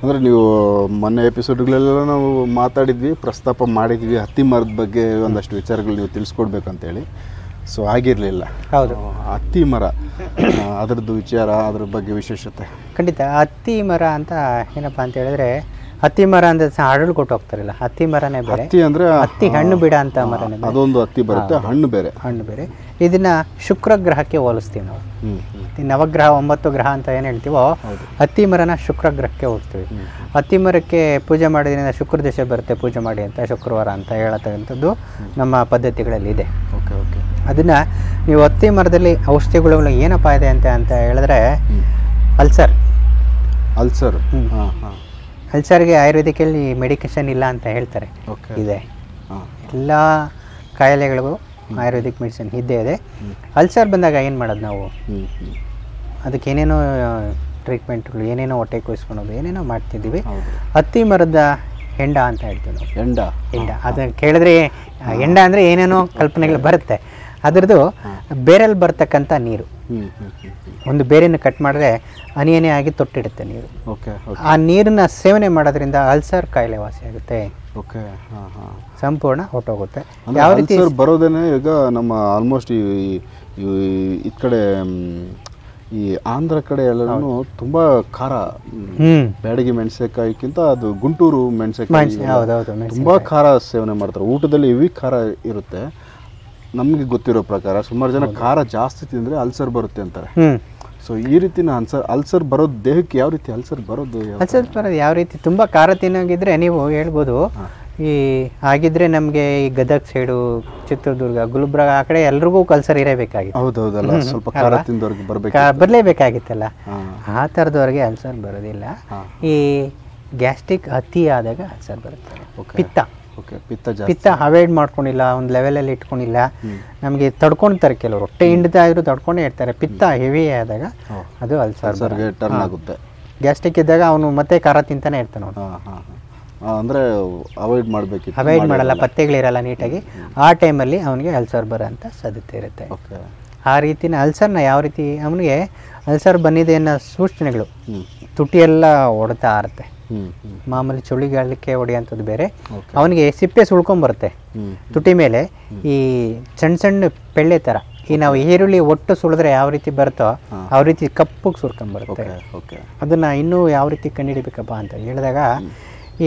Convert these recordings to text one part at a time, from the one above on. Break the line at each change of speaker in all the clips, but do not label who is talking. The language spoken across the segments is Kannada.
ಅಂದರೆ ನೀವು ಮೊನ್ನೆ ಎಪಿಸೋಡ್ಗಳೆಲ್ಲ ನಾವು ಮಾತಾಡಿದ್ವಿ ಪ್ರಸ್ತಾಪ ಮಾಡಿದ್ವಿ ಹತ್ತಿ ಮರದ ಬಗ್ಗೆ ಒಂದಷ್ಟು ವಿಚಾರಗಳು ನೀವು ತಿಳಿಸ್ಕೊಡ್ಬೇಕಂತೇಳಿ ಸೊ ಆಗಿರಲಿಲ್ಲ
ಹೌದು
ಹತ್ತಿ ಮರ ಆ, ಅದರದ್ದು ವಿಚಾರ ಅದ್ರ ಬಗ್ಗೆ ವಿಶೇಷತೆ
ಖಂಡಿತ ಹತ್ತಿ ಮರ ಅಂತ ಏನಪ್ಪ ಅಂತ ಹೇಳಿದ್ರೆ ಹತ್ತಿ ಮರ ಅಂದ್ರೆ ಸಹ ಹರಳು ಕೊಟ್ಟು ಹೋಗ್ತಾರಲ್ಲ ಹತ್ತಿ ಮರನೇ ಬೇರೆ
ಹತ್ತಿ ಅಂದರೆ
ಹತ್ತಿ ಹಣ್ಣು ಬಿಡ ಅಂತ ಮರನೇ ಬೇರೆ
ಅದೊಂದು ಹತ್ತಿ ಬರುತ್ತೆ ಹಣ್ಣು ಬೇರೆ
ಹಣ್ಣು ಬೇರೆ ಇದನ್ನ ಶುಕ್ರ ಗ್ರಹಕ್ಕೆ ಹೋಲಿಸ್ತೀವಿ ನಾವು
ಹ್ಞೂ ಹ್ಞೂ
ಈ ನವಗ್ರಹ ಒಂಬತ್ತು ಗ್ರಹ ಅಂತ ಏನು ಹೇಳ್ತೀವೋ ಹತ್ತಿ ಮರನ ಶುಕ್ರ ಗ್ರಹಕ್ಕೆ ಹೋಗ್ತೀವಿ ಹತ್ತಿ ಮರಕ್ಕೆ ಪೂಜೆ ಮಾಡೋದ್ರಿಂದ ಶುಕ್ರ ದಶೆ ಬರುತ್ತೆ ಪೂಜೆ ಮಾಡಿ ಅಂತ ಶುಕ್ರವಾರ ಅಂತ ಹೇಳತಕ್ಕಂಥದ್ದು ನಮ್ಮ ಪದ್ಧತಿಗಳಲ್ಲಿ ಇದೆ
ಓಕೆ ಓಕೆ
ಅದನ್ನ ನೀವು ಹತ್ತಿ ಮರದಲ್ಲಿ ಔಷಧಿಗಳು ಏನಪ್ಪ ಇದೆ ಅಂತ ಅಂತ ಹೇಳಿದ್ರೆ ಅಲ್ಸರ್
ಅಲ್ಸರ್
ಹ್ಮ್.
ಹಾಂ ಹಾಂ
ಅಲ್ಸರ್ಗೆ ಆಯುರ್ವೇದಿಕಲ್ಲಿ ಮೆಡಿಕೇಶನ್ ಇಲ್ಲ ಅಂತ ಹೇಳ್ತಾರೆ
ಓಕೆ
ಇದೆ
ಹಾಂ
ಎಲ್ಲ ಕಾಯಿಲೆಗಳಿಗೂ ಆಯುರ್ವೇದಿಕ್ ಮೆಡಿಸಿನ್ ಇದ್ದೇ ಇದೆ ಅಲ್ಸರ್ ಬಂದಾಗ ಏನು ಮಾಡೋದು ನಾವು
ಹ್ಞೂ ಹ್ಞೂ
ಅದಕ್ಕೆ ಏನೇನೋ ಟ್ರೀಟ್ಮೆಂಟ್ಗಳು ಏನೇನೋ ಹೊಟ್ಟೆ ಕೂರಿಸ್ಕೊಳೋದು ಏನೇನೋ ಮಾಡ್ತಿದ್ದೀವಿ
ಹೌದು
ಹತ್ತಿ ಮರದ ಹೆಂಡ ಅಂತ ಹೇಳ್ತೀವಿ ನಾವು
ಎಂಡ
ಹೆಂಡ ಅದನ್ನ ಕೇಳಿದ್ರೆ ಆ, ಹೆಂಡ ಅಂದರೆ ಏನೇನೋ ಕಲ್ಪನೆಗಳು ಬರುತ್ತೆ ಅದರದ್ದು ಬೇರಲ್ಲಿ ಬರ್ತಕ್ಕಂಥ ನೀರು
ಹ್ಞೂ ಹ್ಞೂ ಹ್ಞೂ ಹ್ಞೂ
ಒಂದು ಬೇರೆನ ಕಟ್ ಮಾಡಿದ್ರೆ ಹನಿ ಹನಿ ಆಗಿ ತೊಟ್ಟಿಡುತ್ತೆ ನೀರು
ಓಕೆ ಓಕೆ
ಆ ನೀರನ್ನ ಸೇವನೆ ಮಾಡೋದ್ರಿಂದ ಅಲ್ಸರ್ ಕಾಯಿಲೆ ವಾಸಿ ಆಗುತ್ತೆ
ಓಕೆ ಹಾಂ ಹಾಂ
ಸಂಪೂರ್ಣ ಹೊಟ್ಟೋಗುತ್ತೆ
ಅಂದ್ರೆ
ಯಾವ ರೀತಿ
ಅಲ್ಸರ್ ಬರೋದೇನೆ ಈಗ ನಮ್ಮ ಆಲ್ಮೋಸ್ಟ್ ಈ ಈ- ಈ ಕಡೆ ಮ್, ಈ ಆಂಧ್ರ ಕಡೆ ಎಲ್ಲರೂ ತುಂಬಾ ಖಾರ ಮ್,
ಹ್ಮ್
ಬ್ಯಾಡಗಿ ಮೆಣಸೆಕಾಯಿಕ್ಕಿಂತ ಅದು ಗುಂಟೂರು ಮೆಣಸೆಕಾಯಿ
ಮೆಣಸು ಹೌದೌದು ಮೆಣಸು
ತುಂಬಾ ಖಾರ ಸೇವನೆ ಮಾಡ್ತಾರೆ ಊಟದಲ್ಲಿ ಹೆವಿ ಖಾರ ಇರುತ್ತೆ ನಮಗೆ ಗೊತ್ತಿರೋ ಪ್ರಕಾರ ಸುಮಾರು ಜನ ಖಾರ ಜಾಸ್ತಿ ತಿಂದ್ರೆ ಅಲ್ಸರ್ ಬರುತ್ತೆ ಅಂತಾರೆ
ಹ್ಮ್
ಸೊ ಈ ರೀತಿನ ಅಲ್ಸರ್ ಅಲ್ಸರ್ ಬರೋದು ದೇಹಕ್ಕೆ ಯಾವ ರೀತಿ ಅಲ್ಸರ್ ಬರೋದು ಯಾವ-
ಅಲ್ಸರ್ ಬರೋದು ಯಾವ ರೀತಿ ತುಂಬ ಖಾರ ತಿನ್ನೋಗಿದ್ರೆ ನೀವು ಹೇಳ್ಬೋದು ಈ ಆಗಿದ್ರೆ ನಮಗೆ ಈ ಗದಗ್ ಸೈಡು ಚಿತ್ರದುರ್ಗ ಗುಲ್ಬರ್ಗ ಆ ಕಡೆ ಎಲ್ರಿಗೂ ಕಲ್ಸರ್ ಇರಬೇಕಾಗಿತ್ತು
ಹೌದೌದಲ್ಲ ಸ್ವಲ್ಪ ಖಾರ ತಿಂದವ್ರಿಗೆ ಬರ್ಬೇಕು
ಕಾ- ಬರ್ಲೇಬೇಕಾಗಿತ್ತಲ್ಲ
ಹಾಂ
ಆ ಥರದವ್ರಿಗೆ ಅಲ್ಸರ್ ಬರೋದಿಲ್ಲ
ಹಾ.
ಈ ಗ್ಯಾಸ್ಟ್ರಿಕ್ ಅತಿ ಆದಾಗ ಅಲ್ಸರ್ ಬರುತ್ತೆ
ಓಕೆ
ಪಿತ್ತ
ಓಕೆ ಪಿತ್ತ ಜಾಸ್ತಿ
ಪಿತ್ತ ಅವಾಯ್ಡ್ ಮಾಡ್ಕೊಂಡಿಲ್ಲ ಒಂದು ಲೆವೆಲಲ್ಲಿ ಇಟ್ಕೊಂಡಿಲ್ಲ ನಮಗೆ ತಡ್ಕೊಳ್ತಾರೆ ಕೆಲವರು ಹೊಟ್ಟೆ ಹಿಂಡ್ತಾ ಇದ್ರು ತಡ್ಕೊಂಡೇ ಇರ್ತಾರೆ ಪಿತ್ತ ಹೆವಿ ಆದಾಗ
ಓ.
ಅದು ಅಲ್ಸರ್
ಅಲ್ಸರ್ಗೆ ಟರ್ನ್ ಆಗುತ್ತೆ
ಗ್ಯಾಸ್ಟ್ರಿಕ್ ಇದ್ದಾಗ ಅವನು ಮತ್ತೆ ಖಾರ ತಿಂತಾನೆ ಇರ್ತಾನೆ ಅವನು
ಹಾಂ ಹಾಂ ಅಂದರೆ ಅವಾಯ್ಡ್ ಮಾಡಬೇಕಿತ್ತು
ಅವಾಯ್ಡ್ ಮಾಡಲ್ಲ ಪತ್ತೆಗಳಿರಲ್ಲ ನೀಟಾಗಿ ಆ ಟೈಮಲ್ಲಿ ಅವನಿಗೆ ಅಲ್ಸರ್ ಬರೋ ಅಂತ ಸಾಧ್ಯತೆ ಇರುತ್ತೆ
ಓಕೆ
ಆ ರೀತಿನ ಅಲ್ಸರ್ನ ಯಾವ ರೀತಿ ಅವನಿಗೆ ಅಲ್ಸರ್ ಬಂದಿದೆ ಅನ್ನೋ ಸೂಚನೆಗಳು
ಹ್ಞೂ
ತುಟಿ ಎಲ್ಲ ಹೊಡ್ತಾ ಇರುತ್ತೆ
ಹ್ಞೂ ಹ್ಞೂ
ಮಾಮೂಲಿ ಚುಳಿಗಾಲಕ್ಕೆ ಹೊಡೆಯೋಂಥದ್ದು ಬೇರೆ
ಓಕೆ
ಅವನಿಗೆ ಸಿಪ್ಪೆ ಸುಳ್ಕೊಂಬರುತ್ತೆ
ಹ್ಞೂ
ತುಟಿ ಮೇಲೆ ಈ ಸಣ್ಣ ಸಣ್ಣ ಪೆಳ್ಳೆ ಥರ ಈ ನಾವು ಈರುಳ್ಳಿ ಒಟ್ಟು ಸುಳಿದ್ರೆ ಯಾವ ರೀತಿ ಬರುತ್ತೋ ಆ ರೀತಿ ಕಪ್ಪಗೆ ಸುರ್ಕೊಂಬರುತ್ತೆ
ಓಕೆ ಓಕೆ
ಅದನ್ನು ಇನ್ನೂ ಯಾವ ರೀತಿ ಕಂಡುಹಿಡಿಬೇಕಪ್ಪ ಅಂತ ಹೇಳಿದಾಗ ಈ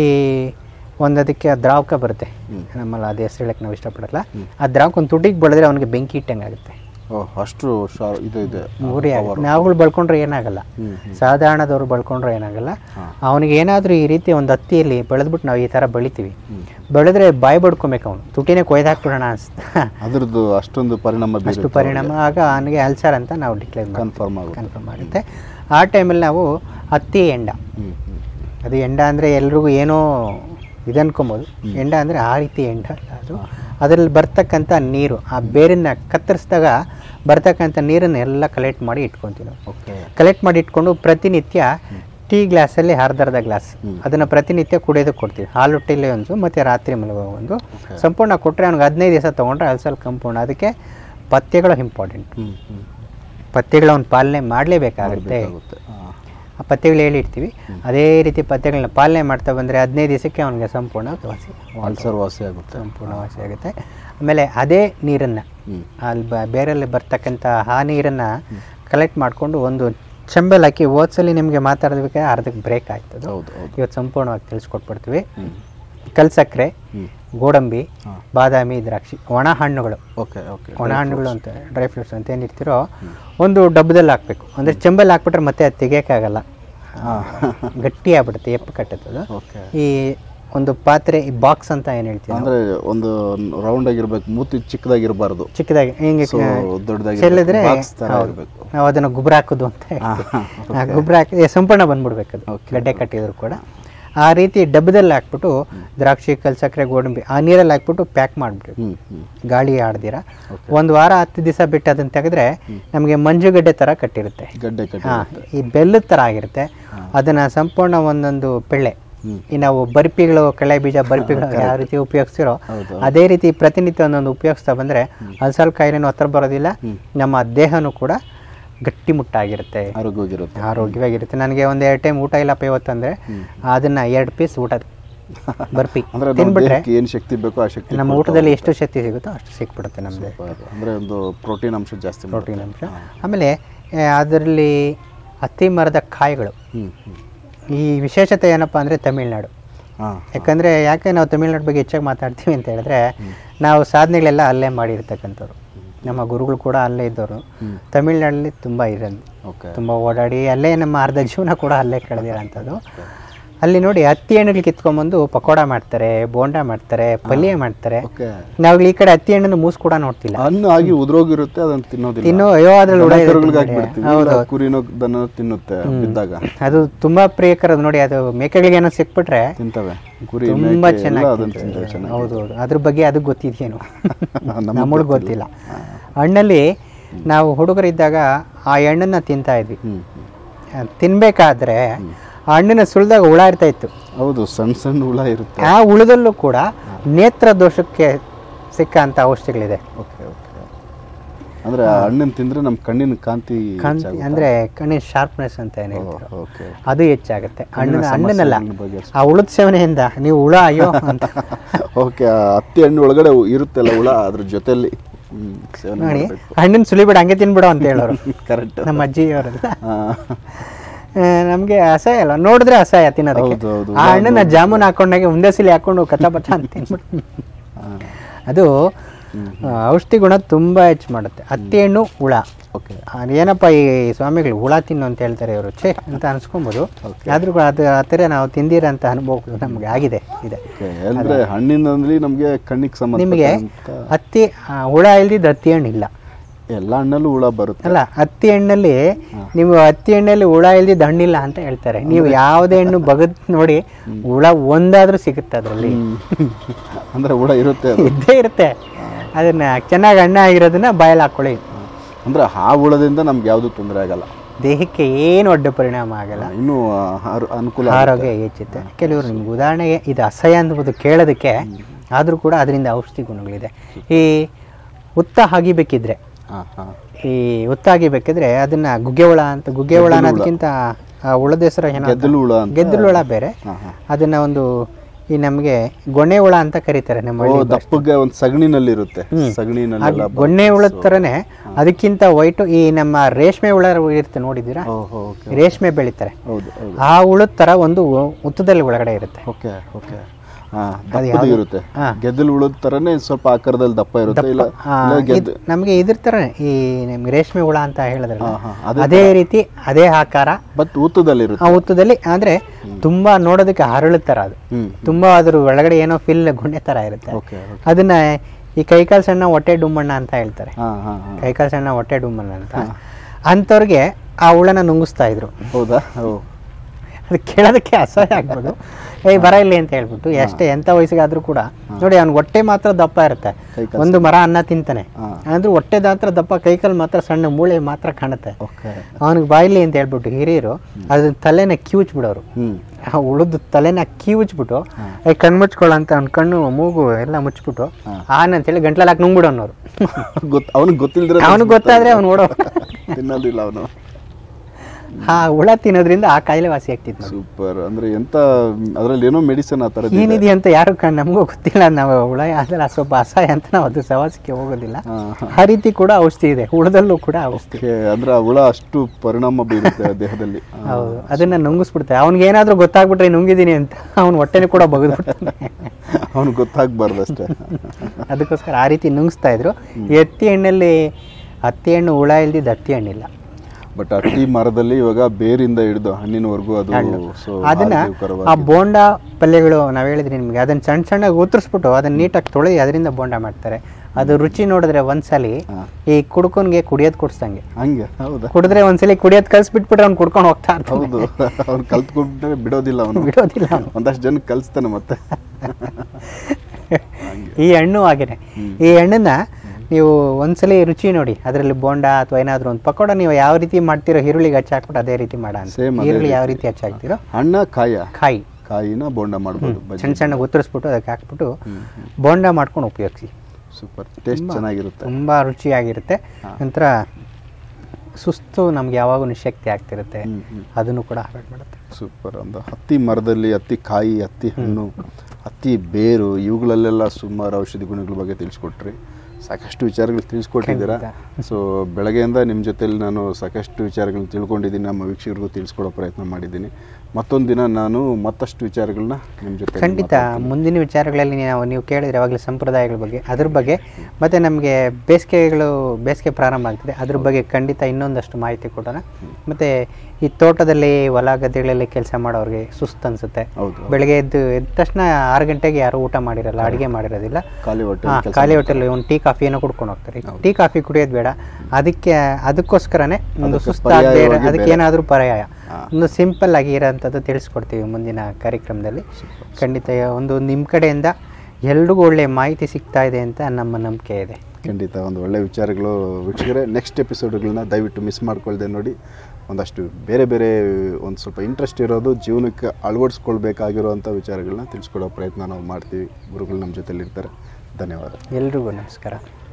ಒಂದು ಅದಕ್ಕೆ ಆ ದ್ರಾವಕ ಬರುತ್ತೆ ನಮ್ಮಲ್ಲಿ ಅದು ಹೆಸರು ಹೇಳಕ್ಕೆ ನಾವು ಇಷ್ಟಪಡಲ್ಲ ಆ ದ್ರಾವಕ ಒಂದು ತುಟಿಗೆ ಬೆಳೆದ್ರೆ ಅವನಿಗೆ ಬೆಂಕಿ ಇಟ್ಟಂಗೆ ಆಗುತ್ತೆ
ಓ ಅಷ್ಟು ಶಾ ಇದು ಇದೆ
ಉರಿ ಆಗುತ್ತೆ ನಾವುಗಳು ಬಳ್ಕೊಂಡ್ರೆ ಏನಾಗಲ್ಲ
ಹ್ಞೂ
ಸಾಧಾರಣದವ್ರು ಬಳ್ಕೊಂಡ್ರೆ ಏನಾಗಲ್ಲ ಅವನಿಗೆ ಏನಾದರೂ ಈ ರೀತಿ ಒಂದು ಹತ್ತಿಯಲ್ಲಿ ಬೆಳೆದ್ಬಿಟ್ಟು ನಾವು ಈ ಥರ ಬೆಳಿತೀವಿ ಬೆಳೆದ್ರೆ ಬಾಯಿ ಬಡ್ಕೊಬೇಕು ಅವನು ತುಟಿನೇ ಕೊಯ್ದು ಹಾಕ್ಬಿಡೋಣ ಅನ್ಸುತ್ತೆ
ಅದ್ರದ್ದು ಅಷ್ಟೊಂದು ಪರಿಣಾಮ
ಅಷ್ಟು
ಬೀರುತ್ತೆ
ಪರಿಣಾಮ ಆಗ ಅವನಿಗೆ ಅಲ್ಸರ್ ಅಂತ ನಾವು ಡಿಕ್ಲೇರ್ ಮಾಡಿ
ಕನ್ಫರ್ಮ್ ಆಗುತ್ತೆ
ಕನ್ಫರ್ಮ್ ಆಗುತ್ತೆ ಆ ಟೈಮಲ್ಲಿ ನಾವು ಹತ್ತಿ ಎಂಡ
ಹ್ಞೂ ಹ್ಞೂ
ಅದು ಎಂಡ ಅಂದರೆ ಎಲ್ರಿಗೂ ಏನೋ ಇದು ಅನ್ಕೊಬೋದು ಎಂಡ ಅಂದರೆ ಆ ರೀತಿ ಎಂಡ ಅಲ್ಲ ಅದು ಅದರಲ್ಲಿ ಬರ್ತಕ್ಕಂಥ ನೀರು ಆ ಬೇರನ್ನ ಕತ್ತರಿಸಿದಾಗ ಬರ್ತಕ್ಕಂಥ ನೀರನ್ನು ಎಲ್ಲ ಕಲೆಕ್ಟ್ ಮಾಡಿ ಇಟ್ಕೊತೀವಿ ನಾವು
ಓಕೆ
ಕಲೆಕ್ಟ್ ಮಾಡಿ ಇಟ್ಕೊಂಡು ಪ್ರತಿನಿತ್ಯ ಟೀ ಗ್ಲಾಸಲ್ಲಿ ಅರ್ಧರ್ಧ ಗ್ಲಾಸ್ ಅದನ್ನು ಪ್ರತಿನಿತ್ಯ ಕುಡಿಯೋದಕ್ಕೆ ಕೊಡ್ತೀವಿ ಹಾಲು ಟೀಲಿ ಒಂದು ಮತ್ತು ರಾತ್ರಿ ಮಲಗೋ ಒಂದು ಸಂಪೂರ್ಣ ಕೊಟ್ಟರೆ ಅವ್ನಿಗೆ ಹದಿನೈದು ದಿವಸ ತೊಗೊಂಡ್ರೆ ಅಲ್ಸಲ್ ಸಂಪೂರ್ಣ ಅದಕ್ಕೆ ಪಥ್ಯಗಳು ಇಂಪಾರ್ಟೆಂಟ್
ಹ್ಞೂ ಹ್ಞೂ
ಪಥ್ಯಗಳು ಅವ್ನು ಪಾಲನೆ ಮಾಡಲೇಬೇಕಾಗುತ್ತೆ
ಆಗುತ್ತೆ ಹಾಂ
ಆ ಪಥ್ಯಗಳು ಹೇಳಿರ್ತೀವಿ ಅದೇ ರೀತಿ ಪಥ್ಯಗಳನ್ನ ಪಾಲನೆ ಮಾಡ್ತಾ ಬಂದರೆ ಹದಿನೈದು ದಿವಸಕ್ಕೆ ಅವನಿಗೆ ಸಂಪೂರ್ಣ ವಾಸಿ
ಅಲ್ಸರ್ ವಾಸಿ ಆಗುತ್ತೆ
ಸಂಪೂರ್ಣ ವಾಸಿ ಆಗುತ್ತೆ ಆಮೇಲೆ ಅದೇ ನೀರನ್ನು
ಹ್ಞೂ
ಅಲ್ಲಿ ಬ ಬೇರಲ್ಲಿ ಬರ್ತಕ್ಕಂಥ ಆ ನೀರನ್ನು ಕಲೆಕ್ಟ್ ಮಾಡಿಕೊಂಡು ಒಂದು ಚೆಂಬಲ್ ಹಾಕಿ ಓದ್ಸಲಿ ನಿಮಗೆ ಮಾತಾಡೋದಕ್ಕೆ ಅರ್ಧಕ್ಕೆ ಬ್ರೇಕ್ ಆಗ್ತದೆ
ಹೌದು ಹೌದು
ಇವತ್ತು ಸಂಪೂರ್ಣವಾಗಿ ತಿಳಿಸ್ಕೊಟ್ಬಿಡ್ತೀವಿ
ಹ್ಞೂ
ಕಲ್ ಸಕ್ಕರೆ
ಹ್ಞೂ
ಗೋಡಂಬಿ
ಹಾಂ
ಬಾದಾಮಿ ದ್ರಾಕ್ಷಿ ಒಣ ಹಣ್ಣುಗಳು
ಓಕೆ ಓಕೆ
ಒಣ ಹಣ್ಣುಗಳು ಅಂತ ಡ್ರೈ ಫ್ರೂಟ್ಸ್ ಅಂತ ಏನಿರ್ತಿರೋ ಒಂದು ಡಬ್ಬದಲ್ಲಿ ಹಾಕ್ಬೇಕು ಅಂದರೆ ಚೆಂಬಲ್ಲಿ ಹಾಕ್ಬಿಟ್ರೆ ಮತ್ತೆ ಅದು ತೆಗಿಯೋಕ್ಕಾಗಲ್ಲ ಗಟ್ಟಿ ಆಗ್ಬಿಡುತ್ತೆ ಎಪ್ಪು ಕಟ್ಟುತ್ತದು
ಓಕೆ
ಈ ಒಂದು ಪಾತ್ರೆ ಈ ಬಾಕ್ಸ್ ಅಂತ ಏನು ಹೇಳ್ತೀವಿ ನಾವು.
ಅಂದ್ರೆ ಒಂದು ರೌಂಡ್ ಆಗಿರ್ಬೇಕು ಮೂತಿ ಚಿಕ್ಕದಾಗಿರ್ಬಾರ್ದು
ಚಿಕ್ಕದಾಗಿ ಹಿಂಗೆ
ಸೊ ದೊಡ್ಡದಾಗಿ
ಚೆಲ್ಲಿದ್ರೆ
ಬಾಕ್ಸ್ ತರ
ಹೌದು.
ಇರಬೇಕು
ನಾವು ಅದನ್ನು ಗೊಬ್ಬರ ಹಾಕೋದು ಅಂತ ಹೇಳ್ತೀವಿ. ಆ ಗೊಬ್ಬರ ಹಾಕಿ ಏ, ಸಂಪೂರ್ಣ ಬಂದ್ಬಿಡ್ಬೇಕು ಅದು ಗಡ್ಡೆ ಕಟ್ಟಿದ್ರು ಕೂಡ ಆ ರೀತಿ ಡಬ್ಬದಲ್ಲಿ ಹಾಕ್ಬಿಟ್ಟು ದ್ರಾಕ್ಷಿ ಕಲ್ ಸಕ್ಕರೆ ಗೋಡಂಬಿ ಆ ನೀರಲ್ಲಿ ಹಾಕ್ಬಿಟ್ಟು ಪ್ಯಾಕ್ ಮಾಡಿಬಿಡ್ಬೇಕು
ಹ್ಮ್ ಹ್ಮ್
ಗಾಳಿ ಆಡ್ದಿರ ಒಂದು ವಾರ ಹತ್ತು ದಿವಸ ಬಿಟ್ಟು ಅದನ್ನು ತೆಗೆದ್ರೆ ನಮಗೆ ಮಂಜುಗಡ್ಡೆ ಥರ ಕಟ್ಟಿರುತ್ತೆ
ಗಡ್ಡೆ ಕಟ್ಟಿ
ಹಾಂ ಈ ಬೆಲ್ಲದ ಥರ ಆಗಿರುತ್ತೆ ಅದನ್ನು ಸಂಪೂರ್ಣ ಒಂದೊಂದು ಪೆಳ್ಳೆ
ಹ್ಮ್.
ಈ ನಾವು ಬರ್ಪಿಗಳು ಕಳೆ ಬೀಜ ಬರ್ಪಿಗಳು ಯಾವ ರೀತಿ ಉಪಯೋಗಿಸ್ತಿರೋ
ಹೌದು
ಅದೇ ರೀತಿ ಪ್ರತಿನಿತ್ಯ ಒಂದೊಂದು ಉಪಯೋಗಿಸ್ತಾ ಬಂದರೆ ಅಲ್ಸಲ್ ಕಾಯಿಲೆನೂ ಹತ್ರ ಬರೋದಿಲ್ಲ ನಮ್ಮ ದೇಹನೂ ಕೂಡ ಗಟ್ಟಿಮುಟ್ಟಾಗಿರುತ್ತೆ
ಆರೋಗ್ಯವಾಗಿರುತ್ತೆ
ಆರೋಗ್ಯವಾಗಿರುತ್ತೆ ನನಗೆ ಒಂದು ಎರಡು ಟೈಮ್ ಊಟ ಇಲ್ಲಪ್ಪ ಇವತ್ತಂದರೆ ಅದನ್ನು ಎರಡು ಪೀಸ್ ಊಟ ಬರ್ಪಿ
ಅಂದ್ರೆ ನಮ್ಮ
ತಿನ್ಬಿಟ್ರೆ
ದೇಹಕ್ಕೆ ಏನು ಶಕ್ತಿ ಬೇಕೋ ಆ ಶಕ್ತಿ
ನಮ್ಮ ಊಟದಲ್ಲಿ ಎಷ್ಟು ಶಕ್ತಿ ಸಿಗುತ್ತೋ ಅಷ್ಟು ಸಿಕ್ಬಿಡುತ್ತೆ ನಮಗೆ
ಕೊಡ್ತಾರೆ. ಅಂದ್ರೆ ಒಂದು ಪ್ರೋಟೀನ್ ಅಂಶ ಜಾಸ್ತಿ
ಪ್ರೋಟೀನ್ ಅಂಶ ಆಮೇಲೆ ಅದರಲ್ಲಿ ಹತ್ತಿ ಮರದ ಕಾಯಿಗಳು
ಹ್ಮ್ ಹ್ಮ್
ಈ ವಿಶೇಷತೆ ಏನಪ್ಪ ಅಂದರೆ ತಮಿಳ್ನಾಡು
ಹಾ
ಯಾಕಂದರೆ ಯಾಕೆ ನಾವು ತಮಿಳ್ನಾಡು ಬಗ್ಗೆ ಹೆಚ್ಚಾಗಿ ಮಾತಾಡ್ತೀವಿ ಅಂತ ಹೇಳಿದ್ರೆ ನಾವು ಸಾಧನೆಗಳೆಲ್ಲ ಅಲ್ಲೇ ಮಾಡಿರ್ತಕ್ಕಂಥವ್ರು ನಮ್ಮ ಗುರುಗಳು ಕೂಡ ಅಲ್ಲೇ ಇದ್ದವರು ತಮಿಳ್ನಾಡಲ್ಲಿ ತುಂಬ ಇರೋದು
ಓಕೆ
ತುಂಬ ಓಡಾಡಿ ಅಲ್ಲೇ ನಮ್ಮ ಅರ್ಧ ಜೀವನ ಕೂಡ ಅಲ್ಲೇ ಕಳೆದಿರೋಂಥದ್ದು ಅಲ್ಲಿ ನೋಡಿ ಹತ್ತಿ ಹಣ್ಣುಗಳು ಕಿತ್ಕೊಂಬಂದು ಪಕೋಡ ಮಾಡ್ತಾರೆ ಬೋಂಡ ಮಾಡ್ತಾರೆ ಪಲ್ಯ ಮಾಡ್ತಾರೆ
ಓಕೆ
ನಾವು ಈ ಕಡೆ ಹತ್ತಿ ಹಣ್ಣನ್ನು ಮೂಸ್ ಕೂಡ ನೋಡ್ತಿಲ್ಲ
ಹಣ್ಣು ಆಗಿ ಉದ್ರೋಗಿರುತ್ತೆ ಅದನ್ನ ತಿನ್ನೋದಿಲ್ಲ
ಇನ್ನು ಅಯ್ಯೋ ಅದ್ರಲ್ಲಿ ಉಡ ಇರುತ್ತೆ
ಕರುಗಳಿಗೆ
ನೋಡಿ.
ಹಾಕ್ಬಿಡ್ತೀವಿ ಇಲ್ಲ ಕುರಿನೋ ದನ ತಿನ್ನುತ್ತೆ ಬಿದ್ದಾಗ
ಅದು ತುಂಬಾ ಪ್ರಿಯಕರ ನೋಡಿ ಅದು ಮೇಕೆಗಳಿಗೆ ಏನೋ ಸಿಕ್ಬಿಟ್ರೆ
ತಿಂತವೆ ಕುರಿ
ತುಂಬಾ
ಮೇಕೆ ಎಲ್ಲ
ಚೆನ್ನಾಗಿ
ಅದನ್ನ ತಿಂತವೆ ಚೆನ್ನಾಗಿ
ಹೌದು ಹೌದು ಅದ್ರ ಬಗ್ಗೆ ಅದು ಗೊತ್ತಿದೆಯೇನು
ನಮ್ಗ್
ನಮಗೆ ಗೊತ್ತಿಲ್ಲ ಹಣ್ಣಲ್ಲಿ ನಾವು ಹುಡುಗರಿದ್ದಾಗ ಆ ಹಣ್ಣನ್ನ ತಿಂತಾ ಇದ್ವಿ
ಹ್ಮ್
ಅದ್ ತಿನ್ಬೇಕಾದ್ರೆ ಆ ಹಣ್ಣಿನ ಸುಳಿದಾಗ ಹುಳ ಇರ್ತಾ ಇತ್ತು
ಹೌದು ಸಣ್ಣ ಸಣ್ಣ ಹುಳ ಇರುತ್ತೆ
ಆ ಹುಳದಲ್ಲೂ ಕೂಡ ನೇತ್ರ ದೋಷಕ್ಕೆ ಸಿಕ್ಕಂತ ಔಷಧಿಗಳಿದೆ
ಓಕೆ ಓಕೆ ಅಂದ್ರೆ ಆ ಹಣ್ಣನ್ನು ತಿಂದ್ರೆ ನಮ್ಮ ಕಣ್ಣಿನ ಕಾಂತಿ
ಕಾಂತಿ ಅಂದ್ರೆ ಕಣ್ಣಿನ ಶಾರ್ಪ್ನೆಸ್ ಅಂತ ಏನು ಹೇಳ್ತಾರೆ
ಓಕೆ
ಅದು ಹೆಚ್ಚಾಗುತ್ತೆ ಹಣ್ಣಿನ ಹಣ್ಣಿನಲ್ಲ
ಬಗ್ಗೆ
ಆ ಹುಳದ ಸೇವನೆಯಿಂದ ನೀವು ಹುಳ ಅಯ್ಯೋ ಅಂತ
ಓಕೆ ಹತ್ತಿ ಹಣ್ಣು ಒಳಗಡೆ ಇರುತ್ತಲ್ಲ ಹುಳ ಅದ್ರ ಜೊತೆಲಿ ಹ್ಮ್ ಸೇವನೆ
ನೋಡಿ
ಮಾಡ್ಬೇಕು
ಹಣ್ಣಿನ ಸುಲಿಬೇಡ ಹಂಗೆ ತಿನ್ಬಿಡು ಅಂತ ಹೇಳೋರು
ಕರೆಕ್ಟ್
ನಮ್ಮ ಅಜ್ಜಿಯವರೆಲ್ಲ ನಮಗೆ ಅಸಹ್ಯ ಅಲ್ಲ ನೋಡಿದ್ರೆ ಅಸಹ್ಯ ತಿನ್ನೋದಕ್ಕೆ
ಹೌದು, ಹೌದು.
ಆ ಹಣ್ಣನ್ನ ಜಾಮೂನ್ ಹಾಕೊಂಡಾಗೆ ಒಂದೇ ಸಲ ಹಾಕೊಂಡು ಕಚ್ಚ ಬಚ್ಚ ಅಂತ ತಿನ್ಬಿಟ್ಟು ಅದು ಆ, ಔಷಧಿ ಗುಣ ತುಂಬಾ ಹೆಚ್ಚು ಮಾಡುತ್ತೆ ಹತ್ತಿ ಹಣ್ಣು ಹುಳ
ಓಕೆ
ಅದ್ ಏನಪ್ಪ ಈ ಸ್ವಾಮಿಗಳು ಹುಳ ತಿನ್ನು ಅಂತ ಹೇಳ್ತಾರೆ ಇವರು ಛೇ ಅಂತ ಅನ್ಸ್ಕೊಬೋದು ಆದ್ರೂ ಕೂಡ ಅದು ಆ ಥರ ನಾವು ತಿಂದಿರೋಂಥ ಅನುಭವಗಳು ನಮಗೆ ಆಗಿದೆ ಇದೆ
ಓಕೆ ಅಂದ್ರೆ ಹಣ್ಣಿನಲ್ಲಿ ನಮಗೆ ಕಣ್ಣಿಗೆ
ನಿಮಗೆ
ಸಂಬಂಧ
ಹತ್ತಿ ಆ, ಹುಳ ಇಲ್ದಿದ್ದು ಹತ್ತಿ ಹಣ್ಣು ಇಲ್ಲ
ಎಲ್ಲ ಹಣ್ಣಲ್ಲೂ ಹುಳ ಬರುತ್ತೆ
ಅಲ್ಲ ಹತ್ತಿ ಹಣ್ಣಲ್ಲಿ ನೀವು ಹತ್ತಿ ಹಣ್ಣಲ್ಲಿ ಹುಳ ಇಲ್ದಿದ್ದು ಹಣ್ಣಿಲ್ಲ ಅಂತ ಹೇಳ್ತಾರೆ ನೀವು ಯಾವುದೇ ಹಣ್ಣು ಬಗದ್ ನೋಡಿ ಹುಳ ಒಂದಾದ್ರೂ ಸಿಗುತ್ತೆ ಅದರಲ್ಲಿ
ಹ್ಮ್. ಅಂದ್ರೆ ಹುಳ ಇರುತ್ತೆ ಅದು.
ಇದ್ದೇ ಇರುತ್ತೆ ಅದನ್ನ ಚೆನ್ನಾಗಿ ಹಣ್ಣು ಆಗಿರೋದನ್ನ ಬಾಯಲ್ಲಿ ಹಾಕೊಳ್ಳಿ
ಅಂದ್ರೆ ಆ ಹುಳದಿಂದ ನಮ್ಗೆ ಯಾವುದು ತೊಂದರೆ ಆಗಲ್ಲ
ದೇಹಕ್ಕೆ ಏನು ಅಡ್ಡ ಪರಿಣಾಮ ಆಗಲ್ಲ
ಇನ್ನೂ ಆರು- ಅನುಕೂಲ
ಆರೋಗ್ಯ ಹೆಚ್ಚುತ್ತೆ ಕೆಲವರು ನಿಮ್ಗೆ ಉದಾಹರಣೆಗೆ ಇದು ಅಸಹ್ಯ ಅಂದ್ಬೋದು ಕೇಳೋದಕ್ಕೆ ಆದರೂ ಕೂಡ ಅದರಿಂದ ಔಷಧಿ ಗುಣಗಳಿದೆ ಈ ಹುತ್ತ ಅಗಿಬೇಕಿದ್ರೆ
ಹಾ ಹಾ
ಈ ಹುತ್ತ ಅಗಿಬೇಕಿದ್ರೆ ಅದನ್ನ ಗುಗ್ಗೆ ಹುಳ ಅಂತ ಗುಗ್ಗೆ ಹುಳ ಅನ್ನೋದಕ್ಕಿಂತ ಆ ಹುಳದ ಹೆಸರು ಏನೋ
ಗೆದ್ದಲು ಹುಳ ಅಂತ
ಗೆದ್ದಲು ಹುಳ ಬೇರೆ
ಹಾ ಹಾ
ಅದನ್ನ ಒಂದು ಈ ನಮಗೆ ಗೊಣ್ಣೆ ಹುಳ ಅಂತ ಕರೀತಾರೆ ನಮ್ಮ
ಓ
ಹಳ್ಳಿ
ದಪ್ಪಗೆ ಒಂದು ಸಗಣಿನಲ್ಲಿ ಇರುತ್ತೆ ಸಗಣಿನಲ್ಲೆಲ್ಲ ಬ-
ಗೊಣ್ಣೆ ಹುಳದ ಥರನೇ ಅದಕ್ಕಿಂತ ವೈಟು ಈ ನಮ್ಮ ರೇಷ್ಮೆ ಹುಳ ಇರುತ್ತೆ ನೋಡಿದ್ದೀರಾ
ಓಹೋ ಓಕೆ
ರೇಷ್ಮೆ ಬೆಳಿತಾರೆ
ಹೌದು ಹೌದು
ಆ ಹುಳದ ಥರ ಒಂದು ಹುತ್ತದಲ್ಲಿ ಒಳಗಡೆ ಇರುತ್ತೆ
ಓಕೆ ಓಕೆ ಹಾ ದಪ್ಪದು ಇರುತ್ತೆ
ಹಾ.
ಗೆದ್ದಲು ಹುಳದ ತರನೇ ಸ್ವಲ್ಪ ಆಕಾರದಲ್ಲಿ ದಪ್ಪ ಇರುತ್ತೆ ಇಲ್ಲ
ಆ,
ಇಲ್ಲ
ಇದ್-
ಗೆದ್ದು
ನಮಗೆ ಇದ್ರ ಥರನೇ ಈ ನಿಮ್ಗೆ ರೇಷ್ಮೆ ಹುಳ ಅಂತ ಹೇಳಿದ್ರಲ್ಲ
ಹಾ ಹಾ ಅದೇ
ಅದೇ ರೀತಿ ಅದೇ ಆಕಾರ
ಬಟ್ ಊತದಲ್ಲಿರುತ್ತೆ
ಆ ಹುತ್ತದಲ್ಲಿ ಅಂದ್ರೆ ತುಂಬಾ ನೋಡೋದಕ್ಕೆ ಹರಳು ಥರ ಅದು
ಹ್ಮ್
ತುಂಬಾ ಅದ್ರ ಒಳಗಡೆ ಏನೋ ಫಿಲ್ ಗುಂಡೆ ಥರ ಇರುತ್ತೆ
ಓಕೆ
ಅದನ್ನ ಈ ಕೈಕಾಲು ಸಣ್ಣ ಹೊಟ್ಟೆ ಡುಮ್ಮಣ್ಣ ಅಂತ ಹೇಳ್ತಾರೆ
ಹಾ ಹಾ ಹಾ
ಕೈಕಾಲು ಸಣ್ಣ ಹೊಟ್ಟೆ ಡುಮ್ಮಣ್ಣ ಅಂತ ಅಂಥವ್ರಿಗೆ ಆ ಹುಳನ ನುಂಗಿಸ್ತಾ ಇದ್ರು
ಹೌದಾ ಓ
ಅದು ಕೇಳೋದಕ್ಕೆ ಅಸಹ್ಯ ಆಗ್ಬೋದು ಏಯ್ ಬರ ಇಲ್ಲಿ ಅಂತ ಹೇಳ್ಬಿಟ್ಟು ಎಷ್ಟೇ ಎಂಥ ವಯಸ್ಸಿಗಾದ್ರೂ ಕೂಡ ನೋಡಿ ಅವ್ನ ಹೊಟ್ಟೆ ಮಾತ್ರ ದಪ್ಪ ಇರುತ್ತೆ
ಕೈಕಾಲು
ಒಂದು ಮರ ಅನ್ನ ತಿಂತಾನೆ
ಹಾ
ಅಂದ್ರೆ ಹೊಟ್ಟೆ ಮಾತ್ರ ದಪ್ಪ ಕೈಕಾಲು ಮಾತ್ರ ಸಣ್ಣ ಮೂಳೆ ಮಾತ್ರ ಕಾಣುತ್ತೆ
ಓಕೆ
ಅವನಿಗೆ ಬಾಯ್ಲಿ ಅಂತ ಹೇಳ್ಬಿಟ್ಟು ಹಿರಿಯರು ಅದನ್ನ ತಲೆನ ಕಿವುಚ್ಬಿಡೋರು
ಹ್ಮ್
ಆ ಉಳಿದ ತಲೆನ ಕಿವುಚ್ಬಿಟ್ಟು ಏ ಕಣ್ಣು ಮುಚ್ಕೊಳ್ಳೋ ಅಂತ ಅವ್ನ ಕಣ್ಣು ಮೂಗು ಎಲ್ಲ ಮುಚ್ಬಿಟ್ಟು ಆನ್ ಅಂತೇಳಿ ಗಂಟ್ಲಲ್ಲಿ ಹಾಕಿ ನುಂಗ್ಬಿಡು ಅನ್ನೋರು
ಗೊತ್ತ ಅವನಿಗೆ ಗೊತ್ತಿಲ್ದ್ರೆ
ಅವನಿಗೆ ಗೊತ್ತಾದ್ರೆ ಅವ್ನು ಓಡೋ
ತಿನ್ನೋದಿಲ್ಲ ಅವನು
ಆ ಹುಳ ತಿನ್ನೋದ್ರಿಂದ ಆ ಕಾಯಿಲೆ ವಾಸಿ ಆಗ್ತಿತ್ತು ನಾವು.
ಸೂಪರ್ ಅಂದ್ರೆ ಎಂತ ಅದ್ರಲ್ಲಿ ಏನೋ ಮೆಡಿಸಿನ್ ಆ ಥರದ್ದು
ಏನಿದೆ ಅಂತ ಯಾರು ಕಣ್ ನಮಗೂ ಗೊತ್ತಿಲ್ಲ ನಾವು ಹುಳ ಅದೆಲ್ಲ ಸ್ವಲ್ಪ ಅಸಹ್ಯ ಅಂತ ನಾವು ಅದು ಸವಾಸಕ್ಕೆ ಹೋಗೋದಿಲ್ಲ
ಹಾ
ಆ ರೀತಿ ಕೂಡ ಔಷಧಿ ಇದೆ ಹುಳದಲ್ಲೂ ಕೂಡ ಔಷಧಿ
ಓಕೆ ಅಂದ್ರೆ ಆ ಹುಳ ಅಷ್ಟು ಪರಿಣಾಮ ಬೀರುತ್ತೆ ದೇಹದಲ್ಲಿ ಹಾ.
ಹೌದು ಅದನ್ನ ನುಂಗಿಸ್ಬಿಡುತ್ತೆ ಅವ್ನಿಗೆ ಏನಾದ್ರೂ ಗೊತ್ತಾಗ್ಬಿಟ್ರೆ ನುಂಗಿದೀನಿ ಅಂತ ಅವ್ನ ಹೊಟ್ಟೆನೂ ಕೂಡ ಬಗೆದ್ಬಿಡ್ತಾನೆ
ಅವ್ನಿಗೆ ಗೊತ್ತಾಗ್ಬಾರ್ದು ಅಷ್ಟೇ
ಅದಕ್ಕೋಸ್ಕರ ಆ ರೀತಿ ನುಂಗಿಸ್ತಾ ಇದ್ರು ಈ ಹತ್ತಿ ಹಣ್ಣಲ್ಲಿ ಹತ್ತಿ ಹಣ್ಣು ಹುಳ ಇಲ್ದಿದ್ದು ಹತ್ತಿ ಹಣ್ಣಿಲ್ಲ
ಬಟ್ ಅಟ್ಟಿ ಮರದಲ್ಲಿ ಇವಾಗ ಬೇರಿಂದ ಹಿಡಿದು ಹಣ್ಣಿನವರೆಗೂ ಅದು ಸೊ
ಅದನ್ನ
ಆರೋಗ್ಯಕರವಾಗಿ
ಆ ಬೋಂಡ ಪಲ್ಯಗಳು ನಾವು ಹೇಳಿದ್ರಿ ನಿಮಗೆ ಅದನ್ನ ಸಣ್ಣ ಸಣ್ಣಗೆ ಉತ್ತರಿಸ್ಬಿಟ್ಟು ಅದನ್ನ ನೀಟಾಗಿ ತೊಳೆದು ಅದರಿಂದ ಬೋಂಡ ಮಾಡ್ತಾರೆ ಅದು ರುಚಿ ನೋಡಿದ್ರೆ ಒಂದ್ಸಲಿ
ಹಾ.
ಈ ಕುಡ್ಕೊನ್ಗೆ ಕುಡಿಯೋದು ಕುಡ್ಸಂಗೆ
ಹಂಗೆ ಹೌದಾ
ಕುಡಿದ್ರೆ ಒಂದ್ಸಲಿ ಕುಡಿಯೋದು ಕಲ್ಸ್ಬಿಟ್ಬಿಟ್ರೆ ಅವ್ನು ಕುಡ್ಕೊಂಡು ಹೋಗ್ತಾ ಇರ್ತಾನೆ
ಹೌದು ಅವ್ನು ಕಲ್ತ್ಕೊಂಡ್ರೆ ಬಿಡೋದಿಲ್ಲ ಅವನು
ಬಿಡೋದಿಲ್ಲ ಅವ್ನು.
ಒಂದಷ್ಟು ಜನಕ್ಕೆ ಕಲಿಸ್ತಾನೆ ಮತ್ತೆ
ಈ ಹಣ್ಣು ಹಾಗೇನೆ ಈ ಹಣ್ಣನ್ನ ನೀವು ಒಂದ್ಸಲಿ ರುಚಿ ನೋಡಿ ಅದರಲ್ಲಿ ಬೋಂಡ ಅಥವಾ ಏನಾದ್ರು ಒಂದು ಪಕೋಡ ನೀವು ಯಾವ ರೀತಿ ಮಾಡ್ತೀರೋ ಈರುಳ್ಳಿಗೆ ಹಚ್ಚಿ ಹಾಕ್ಬಿಟ್ಟು ಅದೇ ರೀತಿ ಮಾಡ ಅಂತ
Same ಅದೇ
ಈರುಳ್ಳಿ ಯಾವ ರೀತಿ ಹಚ್ಚಿ ಹಾಕ್ತೀರೋ
ಹಣ್ಣ ಕಾಯ
ಕಾಯಿ
ಕಾಯಿನ ಬೋಂಡ ಮಾಡ್ಬೋದು ಬಜ್ಜಿ
ಸಣ್ಣ ಸಣ್ಣ ಉತ್ತರಿಸ್ಬಿಟ್ಟು ಅದಕ್ಕೆ ಹಾಕ್ಬಿಟ್ಟು ಬೋಂಡ ಮಾಡ್ಕೊಂಡು ಉಪಯೋಗಿಸಿ
ಸೂಪರ್ ಟೇಸ್ಟ್ ಚೆನ್ನಾಗಿರುತ್ತೆ
ತುಂಬಾ ರುಚಿಯಾಗಿರುತ್ತೆ ನಂತರ ಸುಸ್ತು ನಮ್ಗೆ ಯಾವಾಗೂ ನಿಶಕ್ತಿ ಆಗ್ತಿರುತ್ತೆ
ಹ್ಮ್, ಹ್ಮ್.
ಅದನ್ನು ಕೂಡ ಅವಾಯ್ಡ್ ಮಾಡುತ್ತೆ
ಸೂಪರ್ ಒಂದು ಹತ್ತಿ ಮರದಲ್ಲಿ ಹತ್ತಿ ಕಾಯಿ ಹತ್ತಿ ಹಣ್ಣು ಹತ್ತಿ ಬೇರು ಇವುಗಳಲ್ಲೆಲ್ಲ ಸುಮಾರು ಔಷಧಿ ಗುಣಗಳ ಬಗ್ಗೆ ತಿಳಿಸ್ಕೊಟ್ರಿ ಸಾಕಷ್ಟು ವಿಚಾರಗಳು ತಿಳಿಸ್ಕೊಟ್ಟಿದ್ದೀರಾ ಸೊ ಬೆಳಗ್ಗೆಯಿಂದ ನಿಮ್ಮ ಜೊತೆಲಿ ನಾನು ಸಾಕಷ್ಟು ವಿಚಾರಗಳನ್ನ ತಿಳ್ಕೊಂಡಿದ್ದೀನಿ ನಮ್ಮ ವೀಕ್ಷಕರಿಗೂ ತಿಳಿಸ್ಕೊಡೋ ಪ್ರಯತ್ನ ಮಾಡಿದ್ದೀನಿ ಮತ್ತೊಂದು ದಿನ ನಾನು ಮತ್ತಷ್ಟು ವಿಚಾರಗಳನ್ನ ನಿಮ್ಮ ಜೊತೆ
ಖಂಡಿತ ಮುಂದಿನ ವಿಚಾರಗಳಲ್ಲಿ ನಾವು ನೀವು ಕೇಳಿದ್ರೆ ಯಾವಾಗಲೂ ಸಂಪ್ರದಾಯಗಳ ಬಗ್ಗೆ ಅದ್ರ ಬಗ್ಗೆ ಮತ್ತು ನಮಗೆ ಬೇಸಿಗೆಗಳು ಬೇಸಿಗೆ ಪ್ರಾರಂಭ ಆಗ್ತದೆ ಅದ್ರ ಬಗ್ಗೆ ಖಂಡಿತ ಇನ್ನೊಂದಷ್ಟು ಮಾಹಿತಿ ಕೊಡೋಣ ಮತ್ತು ಈ ತೋಟದಲ್ಲಿ ಹೊಲ ಗದ್ದೆಗಳಲ್ಲಿ ಕೆಲಸ ಮಾಡೋರಿಗೆ ಸುಸ್ತು ಅನಿಸುತ್ತೆ
ಹೌದು
ಬೆಳಗ್ಗೆ ಎದ್ದು ಎದ್ದ ತಕ್ಷಣ ಆರು ಗಂಟೆಗೆ ಯಾರು ಊಟ ಮಾಡಿರಲ್ಲ ಅಡುಗೆ ಮಾಡಿರೋದಿಲ್ಲ
ಖಾಲಿ ಹೊಟ್ಟೆ
ಹಾಂ ಖಾಲಿ ಹೊಟ್ಟೆಲಿ ಒಂದು ಟೀ ಕಾಫಿ ಏನೋ ಕುಡ್ಕೊಂಡು ಹೋಗ್ತಾರೆ ಟೀ ಕಾಫಿ ಕುಡಿಯೋದು ಬೇಡ ಅದಕ್ಕೆ ಅದಕ್ಕೋಸ್ಕರನೇ ಒಂದು ಸುಸ್ತಾಗದೇ ಇರೋ ಅದಕ್ಕೆ ಏನಾದರೂ ಪರ್ಯಾಯ ಒಂದು ಸಿಂಪಲ್ ಆಗಿ ಇರೋಂಥದ್ದು ತಿಳಿಸ್ಕೊಡ್ತೀವಿ ಮುಂದಿನ ಕಾರ್ಯಕ್ರಮದಲ್ಲಿ ಖಂಡಿತ ಒಂದು ನಿಮ್ಮ ಕಡೆಯಿಂದ ಎಲ್ರಿಗೂ ಒಳ್ಳೆ ಮಾಹಿತಿ ಸಿಗ್ತಾ ಇದೆ ಅಂತ ನಮ್ಮ ನಂಬಿಕೆ ಇದೆ
ಖಂಡಿತ ಒಂದು ಒಳ್ಳೆ ವಿಚಾರಗಳು ವೀಕ್ಷಕರೇ ನೆಕ್ಸ್ಟ್ ಎಪಿಸೋಡ್ಗಳನ್ನ ದಯವಿಟ್ಟು ಮಿಸ್ ಮಾಡ್ಕೊಳ್ದೆ ನೋಡಿ ಒಂದಷ್ಟು ಬೇರೆ ಬೇರೆ ಒಂದು ಸ್ವಲ್ಪ ಇಂಟ್ರೆಸ್ಟ್ ಇರೋದು ಜೀವನಕ್ಕೆ ಅಳವಡಿಸ್ಕೊಳ್ಬೇಕಾಗಿರೋವಂಥ ವಿಚಾರಗಳನ್ನ ತಿಳಿಸ್ಕೊಡೋ ಪ್ರಯತ್ನ ನಾವು ಮಾಡ್ತೀವಿ ಗುರುಗಳು ನಮ್ಮ ಜೊತೆಲಿರ್ತಾರೆ ಧನ್ಯವಾದ
ಎಲ್ರಿಗೂ ನಮಸ್ಕಾರ